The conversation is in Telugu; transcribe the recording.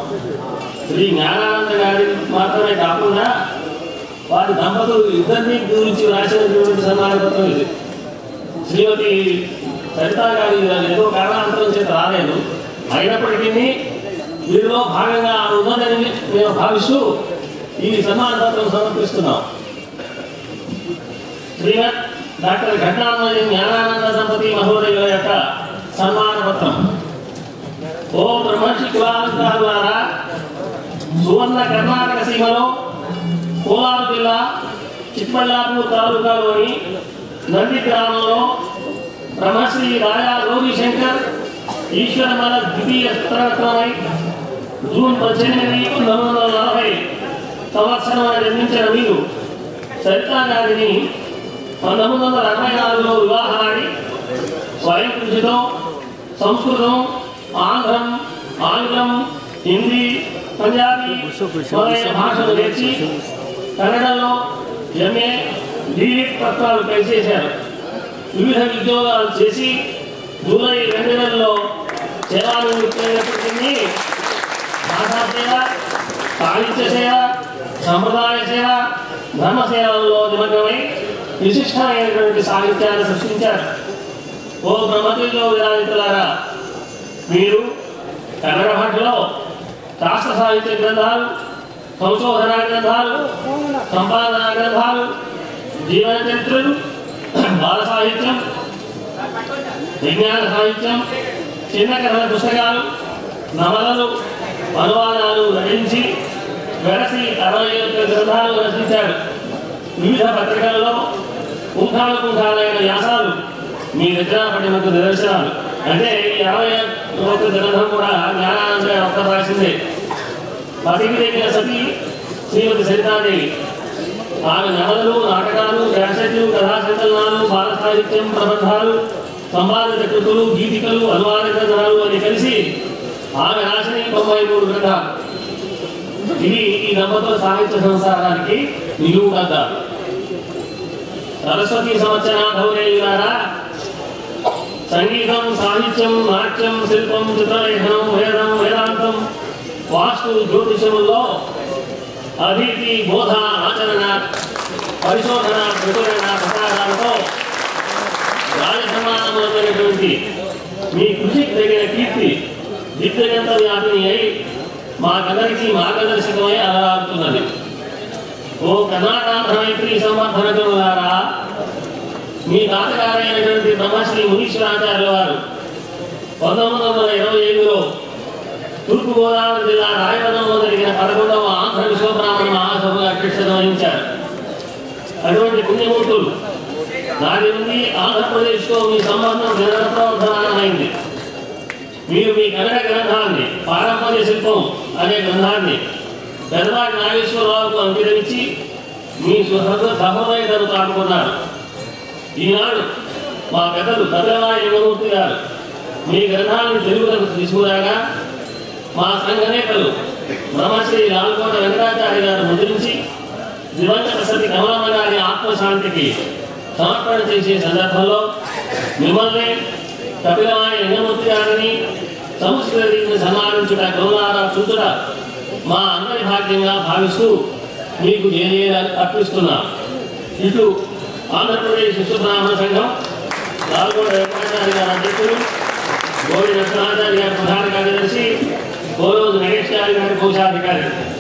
శ్రీ జ్ఞానానంద గారి మాత్రమే కాకుండా వారి దంపతులు ఇద్దరిని గురించి రాసినటువంటి సన్మాన పత్రం ఇది శ్రీమతి సరితా గారి ఎంతో కారణాంతరం చేత రాలేదు అయినప్పటికీ వీరిలో భాగంగా ఆమె ఉన్నదని మేము భావిస్తూ ఈ సన్మాన పత్రం సమర్పిస్తున్నాం శ్రీమత్ డాక్టర్ ఘట్నానంద జ్ఞానానంద దంపతి మహోదయుల యొక్క సన్మాన పత్రం ఓ బ్రహ్మర్షి కులాలంకార ద్వారా సువర్ణ కర్ణాటక సీమలో కోలారు జిల్లా చిట్పల్లాపూర్ తాలూకాలోని నంది గ్రామంలో బ్రహ్మశ్రీ రాయా గౌరీశంకర్ ఈశ్వరమల ద్వితీయ పుత్రరత్నమై జూన్ పద్దెనిమిది పంతొమ్మిది వందల నలభై సంవత్సరం జన్మించిన మీరు సరితా గారిని పంతొమ్మిది వందల అరవై నాలుగులో వివాహమాడి స్వయం కృషితో సంస్కృతం ఆంధ్రం ఆంగ్లం హిందీ పంజాబీ మొదలైన భాషలు నేర్చి కన్నడలో ఎంఏ డీలిట్ పత్రాలు పనిచేశారు వివిధ ఉద్యోగాలు చేసి జూలై రెండు నెలల్లో సేవానివృత్తైనప్పటికీ భాషా సేవ సాహిత్య సేవ సంప్రదాయ సేవ ధర్మ సేవల్లో నిమగ్నమై విశిష్టమైనటువంటి సాహిత్యాన్ని సృష్టించారు ఓ బ్రహ్మతిలో విరాజితులారా మీరు కన్నడ భాషలో శాస్త్ర సాహిత్య గ్రంథాలు సంశోధన గ్రంథాలు సంపాదన గ్రంథాలు జీవన చరిత్రలు బాల సాహిత్యం విజ్ఞాన సాహిత్యం చిన్న కథల పుస్తకాలు నవలలు అనువాదాలు రచించి వెరసి అరవై ఒక్క గ్రంథాలు రచించాడు వివిధ పత్రికలలో పుంఖాలు పుంఖాలైన వ్యాసాలు మీ దగ్గర పడినందుకు నిదర్శనాలు అంటే ఈ అరవై ఒక్క గ్రంథం కూడా జ్ఞానానంద ఒక్క రాసిందే పతికి దగ్గర సతి శ్రీమతి సరితాదేవి ఆమె నవలలు నాటకాలు వ్యాసలు కథా సంకలనాలు బాల సాహిత్యం ప్రబంధాలు సంపాదిత కృతులు గీతికలు అనువాద గ్రంథాలు అని కలిసి ఆమె రాసిన ఈ తొంభై మూడు గ్రంథాలు ఇవి ఈ దంపతుల సాహిత్య సంసారానికి నిలువు కద్దాలు సరస్వతి సంవత్సర ధౌరేయులారా సంగీతం సాహిత్యం నాట్యం శిల్పం చిత్రలేఖనం వేదం వేదాంతం వాస్తు జ్యోతిషముల్లో అభివృద్ధి బోధ ఆచరణ పరిశోధన ప్రచురణ ప్రసారాలతో రాజసమానమైనటువంటి మీ కృషికి తగిన కీర్తి దిగ్గజంత వ్యాపిని అయి మాకందరికీ మార్గదర్శకమై అలరాడుతున్నది ఓ కర్ణాటక మైత్రి సంవర్ధనకుల ద్వారా మీ తాతగారైనటువంటి బ్రహ్మశ్రీ మునీశ్వరాచార్యుల వారు పంతొమ్మిది వందల ఇరవై ఐదులో తూర్పుగోదావరి జిల్లా రాయవరంలో జరిగిన పదకొండవ ఆంధ్ర విశ్వబ్రాహ్మణ మహాసభకు అధ్యక్షత వహించారు అటువంటి పుణ్యమూర్తులు నాటి నుండి ఆంధ్రప్రదేశ్తో మీ సంబంధం నిరంతరవర్ధమానమైంది మీరు మీ కన్నడ గ్రంథాన్ని పారంపర్య శిల్పం అనే గ్రంథాన్ని పెద్దవాడి నాగేశ్వరరావుకు అంకితమిచ్చి మీ సుహృద సహృదయతను చాటుకున్నారు ఈనాడు మా పెద్దలు పెద్దలా యువమూర్తి గారు మీ గ్రంథాలను తెలుగులకు తీసుకురాగా మా సంఘ నేతలు బ్రహ్మశ్రీ లాల్కోట వెంకటాచార్య గారు ముద్రించి దివంగత సతి కమలమ్మ గారి ఆత్మశాంతికి సమర్పణ చేసే సందర్భంలో మిమ్మల్ని కపిలవాణి లింగమూర్తి గారిని సంస్కృత దీన్ని సన్మానించుట కరుణారా చూచుట మా అందరి భాగ్యంగా భావిస్తూ మీకు జయజయ అర్పిస్తున్నాం ఇటు ఆంధ్రప్రదేశ్ విశ్వబ్రాహ్మణ సంఘం లాల్గొండ వెంకటాచార్య గారి అధ్యక్షులు గోడి నరసింహాచార్య గారి ప్రధాన కార్యదర్శి గోరోజు నగేష్ గారి గారి కోశాధికారి